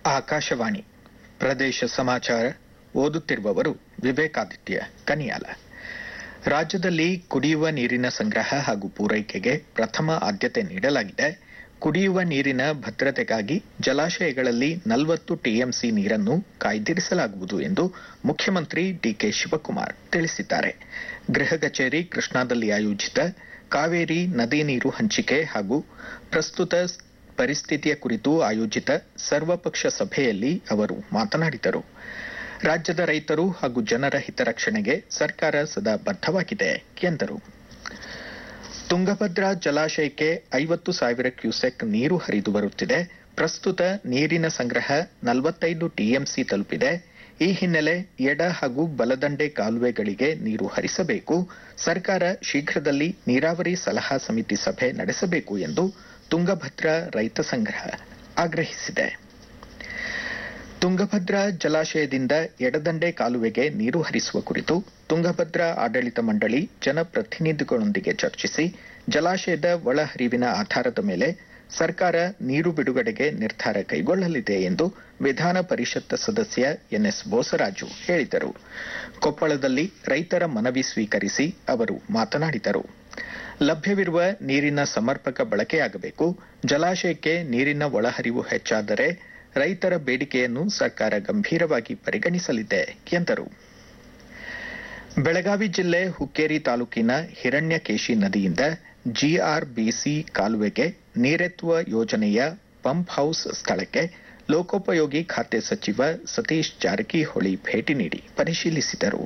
ಆಕಾಶವಾಣಿ ಪ್ರದೇಶ ಸಮಾಚಾರ ಓದುತ್ತಿರುವವರು ವಿವೇಕಾದಿತ್ಯ ಕನಿಯಾಲ ರಾಜ್ಯದಲ್ಲಿ ಕುಡಿಯುವ ನೀರಿನ ಸಂಗ್ರಹ ಹಾಗೂ ಪೂರೈಕೆಗೆ ಪ್ರಥಮ ಆದ್ಯತೆ ನೀಡಲಾಗಿದೆ ಕುಡಿಯುವ ನೀರಿನ ಭದ್ರತೆಗಾಗಿ ಜಲಾಶಯಗಳಲ್ಲಿ ನಲವತ್ತು ಟಿಎಂಸಿ ನೀರನ್ನು ಕಾಯ್ದಿರಿಸಲಾಗುವುದು ಎಂದು ಮುಖ್ಯಮಂತ್ರಿ ಡಿಕೆ ಶಿವಕುಮಾರ್ ತಿಳಿಸಿದ್ದಾರೆ ಗೃಹ ಕಚೇರಿ ಕೃಷ್ಣಾದಲ್ಲಿ ಆಯೋಜಿತ ಕಾವೇರಿ ನದಿ ನೀರು ಹಂಚಿಕೆ ಹಾಗೂ ಪ್ರಸ್ತುತ ಪರಿಸ್ಥಿತಿಯ ಕುರಿತು ಆಯೋಜಿತ ಸರ್ವಪಕ್ಷ ಸಭೆಯಲ್ಲಿ ಅವರು ಮಾತನಾಡಿದರು ರಾಜ್ಯದ ರೈತರು ಹಾಗೂ ಜನರ ಹಿತರಕ್ಷಣೆಗೆ ಸರ್ಕಾರ ಸದಾ ಬದ್ಧವಾಗಿದೆ ಎಂದರು ತುಂಗಭದ್ರಾ ಜಲಾಶಯಕ್ಕೆ ಐವತ್ತು ಸಾವಿರ ಕ್ಯೂಸೆಕ್ ನೀರು ಹರಿದು ಬರುತ್ತಿದೆ ಪ್ರಸ್ತುತ ನೀರಿನ ಸಂಗ್ರಹ ನಲವತ್ತೈದು ಟಿಎಂಸಿ ತಲುಪಿದೆ ಈ ಹಿನ್ನೆಲೆ ಎಡ ಹಾಗೂ ಬಲದಂಡೆ ಕಾಲುವೆಗಳಿಗೆ ನೀರು ಹರಿಸಬೇಕು ಸರ್ಕಾರ ಶೀಘ್ರದಲ್ಲಿ ನೀರಾವರಿ ಸಲಹಾ ಸಮಿತಿ ಸಭೆ ನಡೆಸಬೇಕು ಎಂದು ತುಂಗಭದ್ರಾ ರೈತ ಸಂಘ ಆಗ್ರಹಿಸಿದೆ ತುಂಗಭದ್ರಾ ಜಲಾಶಯದಿಂದ ಎಡದಂಡೆ ಕಾಲುವೆಗೆ ನೀರು ಹರಿಸುವ ಕುರಿತು ತುಂಗಭದ್ರಾ ಆಡಳಿತ ಮಂಡಳಿ ಜನಪ್ರತಿನಿಧಿಗಳೊಂದಿಗೆ ಚರ್ಚಿಸಿ ಜಲಾಶಯದ ಒಳಹರಿವಿನ ಆಧಾರದ ಮೇಲೆ ಸರ್ಕಾರ ನೀರು ಬಿಡುಗಡೆಗೆ ನಿರ್ಧಾರ ಕೈಗೊಳ್ಳಲಿದೆ ಎಂದು ವಿಧಾನ ಪರಿಷತ್ ಸದಸ್ಯ ಎನ್ಎಸ್ ಬೋಸರಾಜು ಹೇಳಿದರು ಕೊಪ್ಪಳದಲ್ಲಿ ರೈತರ ಮನವಿ ಸ್ವೀಕರಿಸಿ ಅವರು ಮಾತನಾಡಿದರು ಲಭ್ಯವಿರುವ ನೀರಿನ ಸಮರ್ಪಕ ಬಳಕೆಯಾಗಬೇಕು ಜಲಾಶಯಕ್ಕೆ ನೀರಿನ ಒಳಹರಿವು ಹೆಚ್ಚಾದರೆ ರೈತರ ಬೇಡಿಕೆಯನ್ನು ಸರ್ಕಾರ ಗಂಭೀರವಾಗಿ ಪರಿಗಣಿಸಲಿದೆ ಎಂದರು ಬೆಳಗಾವಿ ಜಿಲ್ಲೆ ಹುಕ್ಕೇರಿ ತಾಲೂಕಿನ ಹಿರಣ್ಯಕೇಶಿ ನದಿಯಿಂದ ಜಿಆರ್ಬಿಸಿ ಕಾಲುವೆಗೆ ನೀರೆತ್ತುವ ಯೋಜನೆಯ ಪಂಪ್ ಹೌಸ್ ಸ್ಥಳಕ್ಕೆ ಲೋಕೋಪಯೋಗಿ ಖಾತೆ ಸಚಿವ ಸತೀಶ್ ಜಾರಕಿಹೊಳಿ ಭೇಟಿ ನೀಡಿ ಪರಿಶೀಲಿಸಿದರು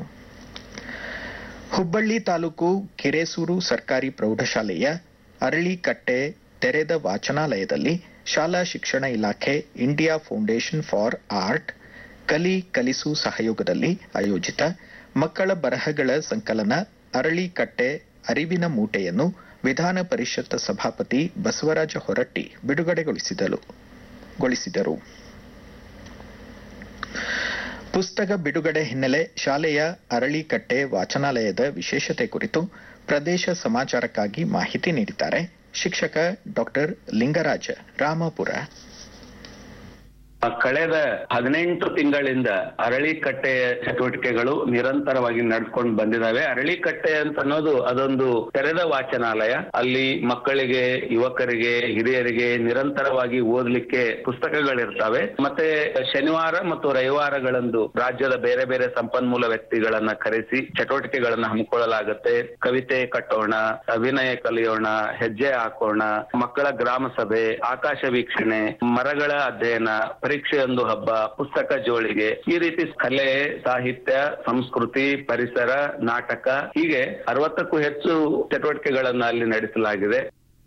ಹುಬ್ಬಳ್ಳಿ ತಾಲೂಕು ಕಿರೇಸೂರು ಸರ್ಕಾರಿ ಪ್ರೌಢಶಾಲೆಯ ಅರಳಿಕಟ್ಟೆ ತೆರೆದ ವಾಚನಾಲಯದಲ್ಲಿ ಶಾಲಾ ಶಿಕ್ಷಣ ಇಲಾಖೆ ಇಂಡಿಯಾ ಫೌಂಡೇಶನ್ ಫಾರ್ ಆರ್ಟ್ ಕಲಿ ಕಲಿಸು ಸಹಯೋಗದಲ್ಲಿ ಆಯೋಜಿತ ಮಕ್ಕಳ ಬರಹಗಳ ಸಂಕಲನ ಅರಳಿಕಟ್ಟೆ ಅರಿವಿನ ಮೂಟೆಯನ್ನು ವಿಧಾನ ಪರಿಷತ್ ಸಭಾಪತಿ ಬಸವರಾಜ ಹೊರಟ್ಟಿ ಬಿಡುಗಡೆಗೊಳಿಸಿದರು ಪುಸ್ತಕ ಬಿಡುಗಡೆ ಹಿನ್ನೆಲೆ ಶಾಲೆಯ ಅರಳಿಕಟ್ಟೆ ವಾಚನಾಲಯದ ವಿಶೇಷತೆ ಕುರಿತು ಪ್ರದೇಶ ಸಮಾಚಾರಕ್ಕಾಗಿ ಮಾಹಿತಿ ನೀಡಿದ್ದಾರೆ ಶಿಕ್ಷಕ ಡಾಕ್ಟರ್ ಲಿಂಗರಾಜ ರಾಮಪುರ ಕಳೆದ ಹದಿನೆಂಟು ತಿಂಗಳಿಂದ ಅರಳಿಕಟ್ಟೆಯ ಚಟುವಟಿಕೆಗಳು ನಿರಂತರವಾಗಿ ನಡ್ಕೊಂಡು ಬಂದಿದ್ದಾವೆ ಅರಳಿಕಟ್ಟೆ ಅಂತ ಅನ್ನೋದು ಅದೊಂದು ತೆರೆದ ವಾಚನಾಲಯ ಅಲ್ಲಿ ಮಕ್ಕಳಿಗೆ ಯುವಕರಿಗೆ ಹಿರಿಯರಿಗೆ ನಿರಂತರವಾಗಿ ಓದಲಿಕ್ಕೆ ಪುಸ್ತಕಗಳಿರ್ತವೆ ಮತ್ತೆ ಶನಿವಾರ ಮತ್ತು ರವಿವಾರಗಳಂದು ರಾಜ್ಯದ ಬೇರೆ ಬೇರೆ ಸಂಪನ್ಮೂಲ ವ್ಯಕ್ತಿಗಳನ್ನ ಕರೆಸಿ ಚಟುವಟಿಕೆಗಳನ್ನ ಹಮ್ಮಿಕೊಳ್ಳಲಾಗುತ್ತೆ ಕವಿತೆ ಕಟ್ಟೋಣ ಅಭಿನಯ ಕಲಿಯೋಣ ಹೆಜ್ಜೆ ಹಾಕೋಣ ಮಕ್ಕಳ ಗ್ರಾಮ ಸಭೆ ಆಕಾಶ ವೀಕ್ಷಣೆ ಮರಗಳ ಅಧ್ಯಯನ ಪರೀಕ್ಷೆಯೊಂದು ಹಬ್ಬ ಪುಸ್ತಕ ಜೋಳಿಗೆ ಈ ರೀತಿ ಕಲೆ ಸಾಹಿತ್ಯ ಸಂಸ್ಕೃತಿ ಪರಿಸರ ನಾಟಕ ಹೀಗೆ ಅರವತ್ತಕ್ಕೂ ಹೆಚ್ಚು ಚಟುವಟಿಕೆಗಳನ್ನ ಅಲ್ಲಿ ನಡೆಸಲಾಗಿದೆ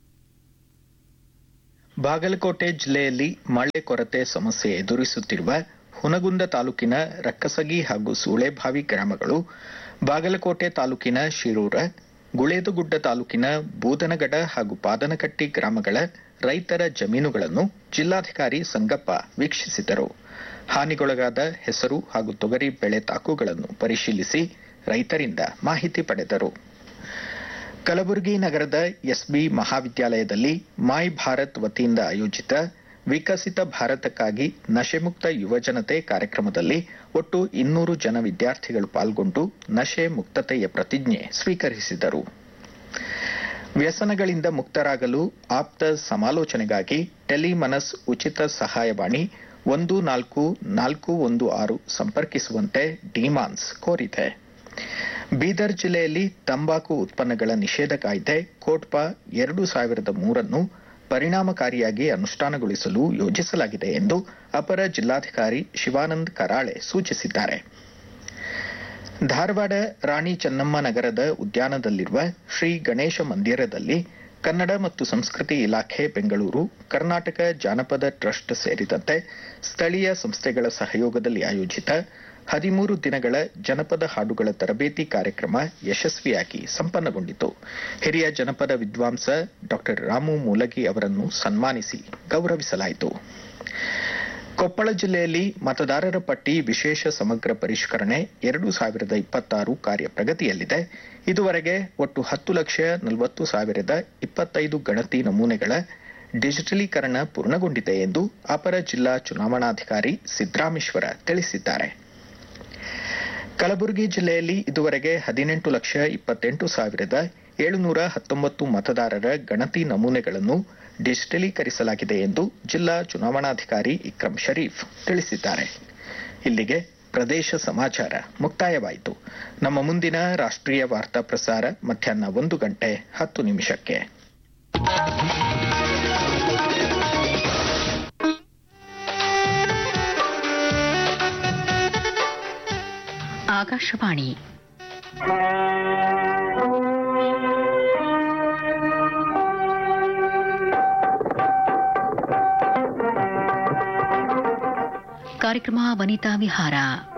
ಬಾಗಲಕೋಟೆ ಜಿಲ್ಲೆಯಲ್ಲಿ ಮಳೆ ಕೊರತೆ ಸಮಸ್ಯೆ ಎದುರಿಸುತ್ತಿರುವ ಹುನಗುಂದ ತಾಲೂಕಿನ ರಕ್ಕಸಗಿ ಹಾಗೂ ಸೂಳೆಭಾವಿ ಗ್ರಾಮಗಳು ಬಾಗಲಕೋಟೆ ತಾಲೂಕಿನ ಶಿರೂರ ಗುಳೇದುಗುಡ್ಡ ತಾಲೂಕಿನ ಬೂದನಗಡ ಹಾಗೂ ಪಾದನಕಟ್ಟಿ ಗ್ರಾಮಗಳ ರೈತರ ಜಮೀನುಗಳನ್ನು ಜಿಲ್ಲಾಧಿಕಾರಿ ಸಂಗಪ್ಪ ವೀಕ್ಷಿಸಿದರು ಹಾನಿಗೊಳಗಾದ ಹೆಸರು ಹಾಗೂ ತೊಗರಿ ಬೆಳೆ ತಾಕುಗಳನ್ನು ಪರಿಶೀಲಿಸಿ ರೈತರಿಂದ ಮಾಹಿತಿ ಪಡೆದರು ಕಲಬುರಗಿ ನಗರದ ಎಸ್ಬಿ ಮಹಾವಿದ್ಯಾಲಯದಲ್ಲಿ ಮೈ ಭಾರತ್ ವತಿಯಿಂದ ಆಯೋಜಿತ ವಿಕಸಿತ ಭಾರತಕ್ಕಾಗಿ ನಶೆಮುಕ್ತ ಯುವಜನತೆ ಕಾರ್ಯಕ್ರಮದಲ್ಲಿ ಒಟ್ಟು ಇನ್ನೂರು ಜನ ವಿದ್ಯಾರ್ಥಿಗಳು ಪಾಲ್ಗೊಂಡು ನಶೆ ಮುಕ್ತತೆಯ ಪ್ರತಿಜ್ಞೆ ಸ್ವೀಕರಿಸಿದರು ವ್ಯಸನಗಳಿಂದ ಮುಕ್ತರಾಗಲು ಆಪ್ತ ಸಮಾಲೋಚನೆಗಾಗಿ ಟೆಲಿಮನಸ್ ಉಚಿತ ಸಹಾಯವಾಣಿ ಒಂದು ನಾಲ್ಕು ನಾಲ್ಕು ಒಂದು ಆರು ಸಂಪರ್ಕಿಸುವಂತೆ ಡಿಮಾನ್ಸ್ ಕೋರಿದೆ ಬೀದರ್ ಜಿಲ್ಲೆಯಲ್ಲಿ ತಂಬಾಕು ಉತ್ಪನ್ನಗಳ ನಿಷೇಧ ಕಾಯ್ದೆ ಕೋಟ್ಪಾ ಎರಡು ಸಾವಿರದ ಮೂರನ್ನು ಪರಿಣಾಮಕಾರಿಯಾಗಿ ಅನುಷ್ಠಾನಗೊಳಿಸಲು ಯೋಜಿಸಲಾಗಿದೆ ಎಂದು ಅಪರ ಜಿಲ್ಲಾಧಿಕಾರಿ ಶಿವಾನಂದ್ ಕರಾಳೆ ಸೂಚಿಸಿದ್ದಾರೆ ಧಾರವಾಡ ರಾಣಿ ಚೆನ್ನಮ್ಮ ನಗರದ ಉದ್ಯಾನದಲ್ಲಿರುವ ಶ್ರೀ ಗಣೇಶ ಮಂದಿರದಲ್ಲಿ ಕನ್ನಡ ಮತ್ತು ಸಂಸ್ಕೃತಿ ಇಲಾಖೆ ಬೆಂಗಳೂರು ಕರ್ನಾಟಕ ಜಾನಪದ ಟ್ರಸ್ಟ್ ಸೇರಿದಂತೆ ಸ್ಥಳೀಯ ಸಂಸ್ಥೆಗಳ ಸಹಯೋಗದಲ್ಲಿ ಆಯೋಜಿತ ಹದಿಮೂರು ದಿನಗಳ ಜನಪದ ಹಾಡುಗಳ ತರಬೇತಿ ಕಾರ್ಯಕ್ರಮ ಯಶಸ್ವಿಯಾಗಿ ಸಂಪನ್ನಗೊಂಡಿತು ಹಿರಿಯ ಜನಪದ ವಿದ್ವಾಂಸ ಡಾ ರಾಮು ಮೂಲಗಿ ಅವರನ್ನು ಸನ್ಮಾನಿಸಿ ಗೌರವಿಸಲಾಯಿತು ಕೊಪ್ಪಳ ಜಿಲ್ಲೆಯಲ್ಲಿ ಮತದಾರರ ಪಟ್ಟಿ ವಿಶೇಷ ಸಮಗ್ರ ಪರಿಷ್ಕರಣೆ ಎರಡು ಸಾವಿರದ ಇಪ್ಪತ್ತಾರು ಕಾರ್ಯ ಪ್ರಗತಿಯಲ್ಲಿದೆ ಇದುವರೆಗೆ ಒಟ್ಟು ಹತ್ತು ಲಕ್ಷ ನಲವತ್ತು ಸಾವಿರದ ಇಪ್ಪತ್ತೈದು ಗಣತಿ ನಮೂನೆಗಳ ಡಿಜಿಟಲೀಕರಣ ಪೂರ್ಣಗೊಂಡಿದೆ ಎಂದು ಅಪರ ಜಿಲ್ಲಾ ಚುನಾವಣಾಧಿಕಾರಿ ಸಿದ್ದರಾಮೇಶ್ವರ ತಿಳಿಸಿದ್ದಾರೆ ಕಲಬುರಗಿ ಜಿಲ್ಲೆಯಲ್ಲಿ ಇದುವರೆಗೆ ಹದಿನೆಂಟು ಲಕ್ಷ ಇಪ್ಪತ್ತೆಂಟು ಸಾವಿರದ ಏಳುನೂರ ಹತ್ತೊಂಬತ್ತು ಮತದಾರರ ಗಣತಿ ನಮೂನೆಗಳನ್ನು ಡಿಜಿಟಲೀಕರಿಸಲಾಗಿದೆ ಎಂದು ಜಿಲ್ಲಾ ಚುನಾವಣಾಧಿಕಾರಿ ಇಕ್ರಂ ಶರೀಫ್ ತಿಳಿಸಿದ್ದಾರೆ ಇಲ್ಲಿಗೆ ಪ್ರದೇಶ ಸಮಾಚಾರ ಮುಕ್ತಾಯವಾಯಿತು ನಮ್ಮ ಮುಂದಿನ ರಾಷ್ಟ್ರೀಯ ವಾರ್ತಾ ಪ್ರಸಾರ ಮಧ್ಯಾಹ್ನ ಒಂದು ಗಂಟೆ ಹತ್ತು ನಿಮಿಷಕ್ಕೆ ಆಕಾಶವಾಣಿ ಕಾರ್ಯಕ್ರಮ ವನಿತಾ ವಿಹಾರ